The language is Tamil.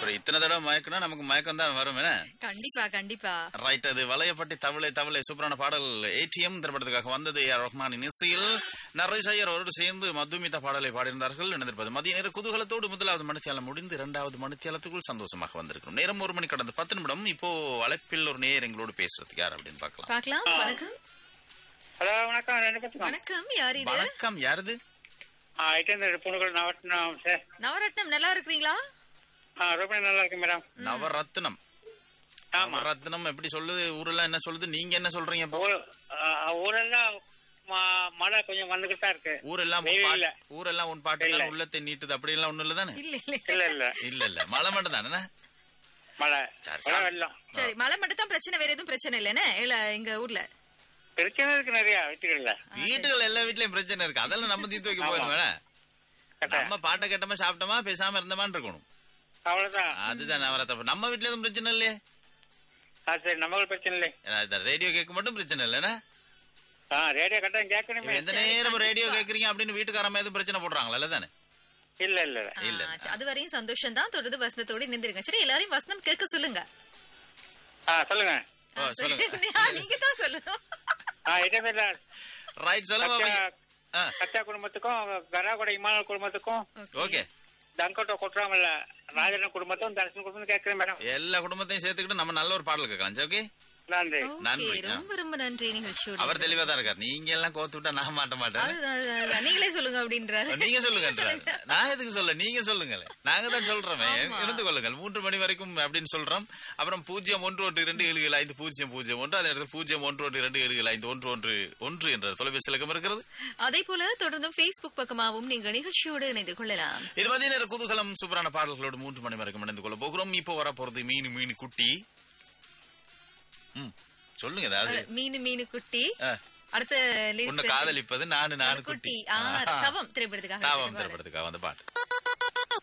அப்புறம் இத்தனை தடவை மயக்குனா நமக்கு மயக்கம் தான் வரும் என்ன கண்டிப்பா கண்டிப்பா ரைட் அது வளையப்பட்டி தவளை தவளை சூப்பரான பாடல் ஏடிஎம் திரைப்படத்துக்காக வந்தது ஏ ஆர் ரஹ்மானின் இசையில் நரேசையர் அவரோடு சேர்ந்து மதுமிதா பாடலை பாடியிருந்தார்கள் இணைந்திருப்பது மதிய நேர குதூகலத்தோடு முதலாவது மணித்தியாலம் முடிந்து இரண்டாவது மணித்தியாலத்துக்குள் சந்தோஷமாக வந்திருக்கும் நேரம் ஒரு மணி கடந்து பத்து நிமிடம் இப்போ அழைப்பில் ஒரு நேர் எங்களோடு பேசுறதுக்கு யார் அப்படின்னு பார்க்கலாம் பார்க்கலாம் வணக்கம் ஹலோ வணக்கம் ரெண்டு பேத்துக்கும் வணக்கம் யார் இது வணக்கம் யாருது ஆ ஐட்டம் பொண்ணுகள் நவட்டம் சார் நவரத்னம் நல்லா இருக்கிறீங்களா ஆ ரொம்ப நல்லா இருக்கு மேடம் நவரத்னம் ஆமா நவரத்னம் எப்படி சொல்லுது ஊரெல்லாம் என்ன சொல்லுது நீங்க என்ன சொல்றீங்க இப்போ ஊர் ஆ, ஊரெல்லாம் ம- மழை கொஞ்சம் வந்துகிட்டு தான் இருக்கு ஊரெல்லாம் உன் வெயில் பாட்டு- இல்ல. ஊரெல்லாம் உன் பாட்டு இல்ல. உள்ளத்தை நீட்டுது அப்படி எல்லாம் ஒண்ணு இல்ல தானே இல்ல இல்ல இல்ல இல்ல இல்ல இல்ல மழை மட்டும் தானே மழை சரி, மழை சரி. வெள்ளம் சரி மழை மட்டும் தான் பிரச்சனை வேற எதுவும் பிரச்சனை இல்லைன்னு இல்ல எங்க ஊர்ல பிரச்சனை இருக்கு நிறைய வீட்டுகள்ல வீட்டுகள் எல்லா வீட்லயும் பிரச்சனை இருக்கு அதெல்லாம் நம்ம தீர்த்து வைக்க போயிடும் வேணா கரெக்டா? நம்ம பாட்டை கேட்டோமா சாப்பிட்டோமா பேசாம இருந்தமான்னு இருக்கணும் அவ்வளவுதான் அதுதான் நவரத்தப்ப நம்ம வீட்ல எதுவும் பிரச்சனை இல்லையே ஆ சரி நமக்கு பிரச்சனை இல்லை ரேடியோ கேட்க மட்டும் பிரச்சனை இல்லைன்னா ஆ ரேடியோ கரெக்டா கேட்கணுமே எந்த நேரம் ரேடியோ கேக்குறீங்க அப்படின்னு வீட்டுக்காரமா எதுவும் பிரச்சனை போடுறாங்களா இல்ல தானே இல்ல இல்ல இல்ல. இல்ல. ஆ, அது வரையும் சந்தோஷம் தான் தொடர்ந்து வசனத்தோட நின்றுருங்க சரி எல்லாரையும் வசனம் கேட்க சொல்லுங்க ஆ சொல்லுங்க ஓ, சொல்லுங்க ஆ, நீங்க தான் சொல்லணும் ஆ ஐட்டம் இல்ல ரைட் சொல்லுங்க கச்சா ஆ, கச்சா குடும்பத்துக்கும் கராகோட இமால குடும்பத்துக்கும் Okay. ஓகே தங்கோட்ட கொட்டுறாமல்ல ராஜன் குடும்பத்தும் தர்ஷன் குடும்பத்தும் கேட்கிறேன் மேடம் எல்லா குடும்பத்தையும் சேர்த்துக்கிட்டு நம்ம நல்ல ஒரு பாடல் கேட்கலாம் ஓகே நன்றி Okay, நன்றி. ரொம்ப ரொம்ப நன்றி நிகழ்ச்சியோட அவர் தெளிவா தான் இருக்காரு நீங்க எல்லாம் கோத்து விட்டா நான் மாட்ட மாட்டேன் அது- அது- அது- நீங்களே சொல்லுங்க அப்படின்றாரு நீங்க சொல்லுங்கன்றாரு நான் எதுக்கு சொல்ல நீங்க சொல்லுங்களேன் நாங்க தான் சொல்றோமே ஆமா. இருந்து கொள்ளுங்கள் மூன்று மணி வரைக்கும் அப்படின்னு சொல்றோம் அப்புறம் பூஜ்ஜியம் ஒன்று ஒன்று இரண்டு ஏழு ஏழு ஐந்து பூஜ்ஜியம் பூஜ்ஜியம் ஒன்று அதே இடத்துல பூஜ்ஜியம் ஒன்று ஒன்று இரண்டு ஏழு ஏழு ஐந்து ஒன்று ஒன்று ஒன்று என்ற தொலைபேசி இலக்கம் இருக்கிறது அதே போல தொடர்ந்தும் Facebook பக்கமாகவும் நீங்க நிகழ்ச்சியோடு இணைந்து கொள்ளலாம் இது மதிய நேர குதூகலம் சூப்பரான பாடல்களோடு மூன்று மணி வரைக்கும் இணைந்து கொள்ள போகிறோம் இப்போ வர போறது மீன் மீன் குட்டி ம் சொல்லுங்க ஏதாவது மீனு மீனு குட்டி ஆ, அடுத்த lyrics உன்னை காதலிப்பது நானு நானு குட்டி குட்டி ஆ தவம் திரைப்படத்துக்காக தாவம் திரைப்படத்துக்காக வந்த பாட்டு